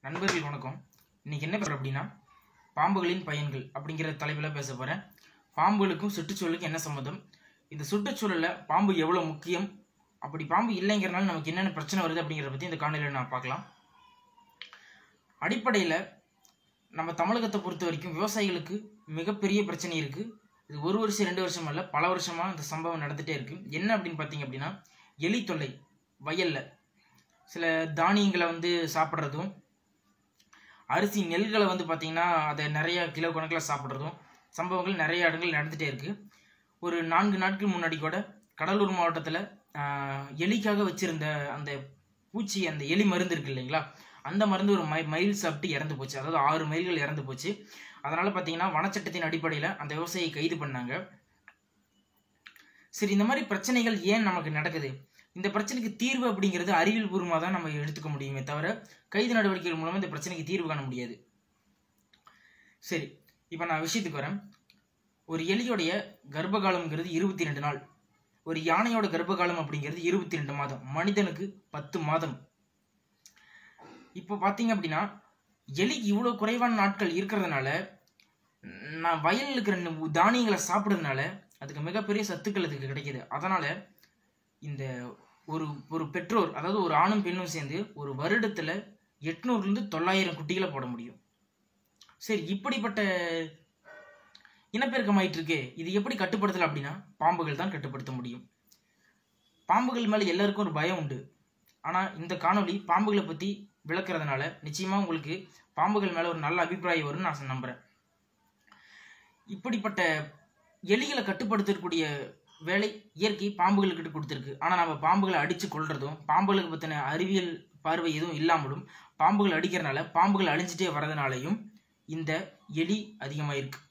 நண்பர்கள் வணக்கம் இன்னைக்கு என்ன பேசுறோம் அப்படின்னா பாம்புகளின் பயன்கள் அப்படிங்கிற தலைப்பில் பேச போகிறேன் பாம்புகளுக்கும் சுற்றுச்சூழலுக்கும் என்ன சம்மந்தம் இந்த சுற்றுச்சூழலில் பாம்பு எவ்வளோ முக்கியம் அப்படி பாம்பு இல்லைங்கிறனால நமக்கு என்னென்ன பிரச்சனை வருது அப்படிங்கிறத பற்றி இந்த காணொலியில் நான் பார்க்கலாம் அடிப்படையில் நம்ம தமிழகத்தை பொறுத்த வரைக்கும் விவசாயிகளுக்கு மிகப்பெரிய பிரச்சனை இருக்குது இது ஒரு வருஷம் ரெண்டு வருஷம் அல்ல பல வருஷமாக இந்த சம்பவம் நடந்துகிட்டே இருக்குது என்ன அப்படின்னு பார்த்தீங்க அப்படின்னா எலி தொல்லை வயலில் சில தானியங்களை வந்து சாப்பிட்றதும் அரிசி நெல்களை வந்து பார்த்திங்கன்னா அதை நிறைய கிலோ கணக்கில் சாப்பிட்றதும் சம்பவங்கள் நிறைய இடங்கள் நடந்துகிட்டே இருக்குது ஒரு நான்கு நாட்கள் முன்னாடி கூட கடலூர் மாவட்டத்தில் எலிக்காக வச்சுருந்த அந்த பூச்சி அந்த எலி மருந்து இருக்கு இல்லைங்களா அந்த மருந்து ஒரு மை மயில் சாப்பிட்டு இறந்து போச்சு அதாவது ஆறு மயில்கள் இறந்து போச்சு அதனால் பார்த்தீங்கன்னா வனச்சட்டத்தின் அடிப்படையில் அந்த விவசாயியை கைது பண்ணாங்க சரி இந்த மாதிரி பிரச்சனைகள் ஏன் நமக்கு நடக்குது இந்த பிரச்சனைக்கு தீர்வு அப்படிங்கிறது அறிவியல் பூர்வமாக தான் நம்ம எடுத்துக்க முடியுமே தவிர கைது நடவடிக்கைகள் மூலமாக இந்த பிரச்சனைக்கு தீர்வு காண முடியாது சரி இப்போ நான் விஷயத்துக்கு வரேன் ஒரு எலியோடைய கர்ப்பகாலம்ங்கிறது இருபத்தி ரெண்டு நாள் ஒரு யானையோட கர்ப்பகாலம் அப்படிங்கிறது இருபத்தி ரெண்டு மாதம் மனிதனுக்கு பத்து மாதம் இப்போ பார்த்தீங்க அப்படின்னா எலிக்கு இவ்வளோ குறைவான நாட்கள் இருக்கிறதுனால நான் வயலில் இருக்கிற நு- தானியங்களை சாப்பிட்றதுனால அதுக்கு மிகப்பெரிய சத்துக்கள் அதுக்கு கிடைக்குது அதனால் இந்த ஒரு ஒரு பெற்றோர் அதாவது ஒரு ஆணும் பெண்ணும் சேர்ந்து ஒரு வருடத்தில் எட்நூறுலேருந்து தொள்ளாயிரம் குட்டிகளை போட முடியும் சரி இப்படிப்பட்ட இனப்பெருக்கம் ஆயிட்டு இருக்கே இது எப்படி கட்டுப்படுத்தலாம் அப்படின்னா பாம்புகள் தான் கட்டுப்படுத்த முடியும் பாம்புகள் மேலே எல்லாருக்கும் ஒரு பயம் உண்டு ஆனால் இந்த காணொளி பாம்புகளை பற்றி விளக்குறதுனால நிச்சயமாக உங்களுக்கு பாம்புகள் மேலே ஒரு நல்ல அபிப்பிராயம் வரும்னு நான் நம்புகிறேன் இப்படிப்பட்ட எலிகளை கட்டுப்படுத்தக்கூடிய வேலை இயற்கை பாம்புகளுக்கிட்ட கொடுத்துருக்கு ஆனால் நம்ம பாம்புகளை அடித்து கொள்றதும் பாம்புகளுக்கு பற்றின அறிவியல் பார்வை எதுவும் இல்லாமலும் பாம்புகள் அடிக்கிறனால பாம்புகள் அழிஞ்சிட்டே வர்றதுனாலையும் இந்த எலி அதிகமாக இருக்கு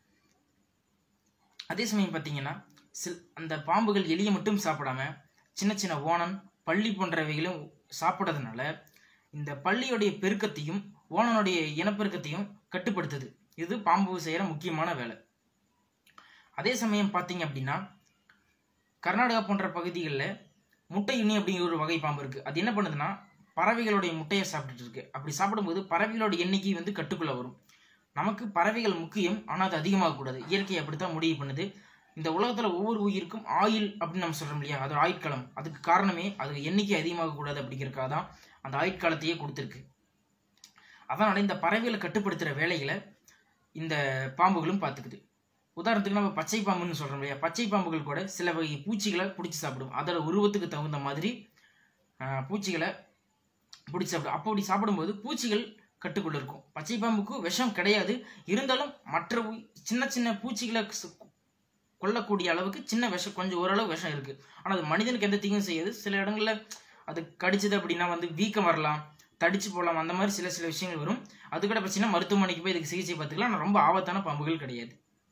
அதே சமயம் பார்த்தீங்கன்னா சில் அந்த பாம்புகள் எலியை மட்டும் சாப்பிடாம சின்ன சின்ன ஓணன் பள்ளி போன்றவைகளும் சாப்பிட்றதுனால இந்த பள்ளியுடைய பெருக்கத்தையும் ஓணனுடைய இனப்பெருக்கத்தையும் கட்டுப்படுத்துது இது பாம்பு செய்கிற முக்கியமான வேலை அதே சமயம் பார்த்தீங்க அப்படின்னா கர்நாடகா போன்ற பகுதிகளில் முட்டை உண்ணி அப்படிங்கிற ஒரு வகை பாம்பு இருக்குது அது என்ன பண்ணுதுன்னா பறவைகளுடைய முட்டையை சாப்பிட்டுட்டு இருக்கு அப்படி சாப்பிடும்போது பறவைகளோட எண்ணிக்கை வந்து கட்டுக்குள்ளே வரும் நமக்கு பறவைகள் முக்கியம் ஆனால் அது அதிகமாகக்கூடாது இயற்கை அப்படித்தான் முடிவு பண்ணுது இந்த உலகத்தில் ஒவ்வொரு உயிருக்கும் ஆயுள் அப்படின்னு நம்ம சொல்கிறோம் இல்லையா அது ஆயுட்காலம் அதுக்கு காரணமே அது எண்ணிக்கை அதிகமாகக்கூடாது அப்படிங்கிறக்காக தான் அந்த ஆயுட்காலத்தையே கொடுத்துருக்கு அதனால் இந்த பறவைகளை கட்டுப்படுத்துகிற வேலைகளை இந்த பாம்புகளும் பார்த்துக்குது உதாரணத்துக்கு நம்ம பச்சை பாம்புன்னு சொல்கிறோம் இல்லையா பச்சை பாம்புகள் கூட சில வகை பூச்சிகளை பிடிச்சி சாப்பிடும் அதோட உருவத்துக்கு தகுந்த மாதிரி ஆஹ், பூச்சிகளை பிடிச்சி சாப்பிடும் அப்போ அப்படி சாப்பிடும்போது பூச்சிகள் கட்டுக்குள்ள இருக்கும் பச்சை பாம்புக்கு விஷம் கிடையாது இருந்தாலும் மற்ற உயி- சின்ன சின்ன பூச்சிகளை சு- கொல்லக்கூடிய அளவுக்கு சின்ன விஷம் கொஞ்சம் ஓரளவு விஷம் இருக்கு ஆனால் அது மனிதனுக்கு எந்த தீங்கும் செய்யாது சில இடங்கள்ல அது கடிச்சது அப்படின்னா வந்து வீக்கம் வரலாம் தடிச்சு போகலாம் அந்த மாதிரி சில சில விஷயங்கள் வரும் அது கூட பிரச்சனை மருத்துவமனைக்கு போய் இதுக்கு சிகிச்சை பார்த்துக்கலாம் ஆனால் ரொம்ப ஆபத்தான பாம்புகள் கிடையாது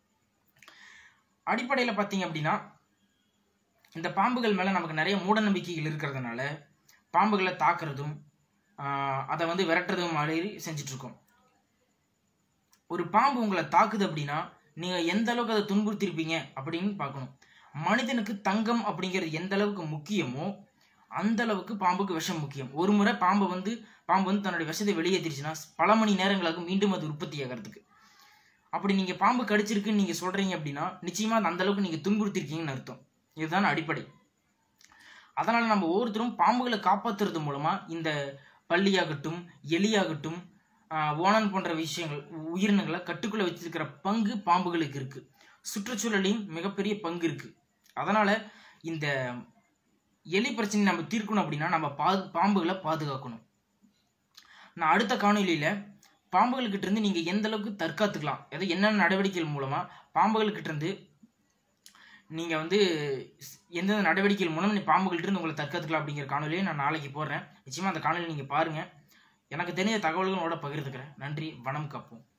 அடிப்படையில் பார்த்தீங்க அப்படின்னா இந்த பாம்புகள் மேலே நமக்கு நிறைய மூட நம்பிக்கைகள் இருக்கிறதுனால பாம்புகளை தாக்குறதும் ஆஹ், அதை வந்து விரட்டுறதும் மாதிரி செஞ்சுட்டு இருக்கோம் ஒரு பாம்பு உங்களை தாக்குது அப்படின்னா நீங்கள் எந்த அளவுக்கு அதை துன்புறுத்திருப்பீங்க அப்படின்னு பார்க்கணும் மனிதனுக்கு தங்கம் அப்படிங்கிறது எந்த அளவுக்கு முக்கியமோ அந்த அளவுக்கு பாம்புக்கு விஷம் முக்கியம் ஒரு முறை பாம்பு வந்து பாம்பு வந்து தன்னுடைய விஷத்தை வெளியேற்றிருச்சுன்னா பல மணி நேரங்களாக மீண்டும் அது உற்பத்தி ஆகிறதுக்கு அப்படி நீங்கள் பாம்பு கடிச்சிருக்குன்னு நீங்கள் சொல்கிறீங்க அப்படின்னா நிச்சயமாக அது அந்த அளவுக்கு நீங்கள் துன்புறுத்திருக்கீங்கன்னு அர்த்தம் இதுதான் அடிப்படை அதனால் நம்ம ஒவ்வொருத்தரும் பாம்புகளை காப்பாற்றுறது மூலமாக இந்த பள்ளியாகட்டும் எலியாகட்டும் ஆஹ், ஓணன் போன்ற விஷயங்கள் உயிரினங்களை கட்டுக்குள்ளே வச்சிருக்கிற பங்கு பாம்புகளுக்கு இருக்குது சுற்றுச்சூழலையும் மிகப்பெரிய பங்கு இருக்குது அதனால் இந்த எலி பிரச்சனை நம்ம தீர்க்கணும் அப்படின்னா நம்ம பா பாம்புகளை பாதுகாக்கணும் நான் அடுத்த காணொலியில் பாம்புகள்கிட்ட இருந்து நீங்கள் எந்த அளவுக்கு தற்காத்துக்கலாம் அதாவது என்னென்ன நடவடிக்கைகள் மூலமாக பாம்புகள்கிட்ட இருந்து நீங்கள் வந்து ஸ்- எந்தெந்த நடவடிக்கைகள் மூலம் நீ பாம்புகள்கிட்ட இருந்து உங்களை தற்காத்துக்கலாம் அப்படிங்கிற காணொலியை நான் நாளைக்கு போடுறேன் நிச்சயமாக அந்த காணொலி நீங்கள் பாருங்கள் எனக்கு தெரிஞ்ச தகவல்களோட பகிர்ந்துக்கிறேன் நன்றி வனம் கப்போம்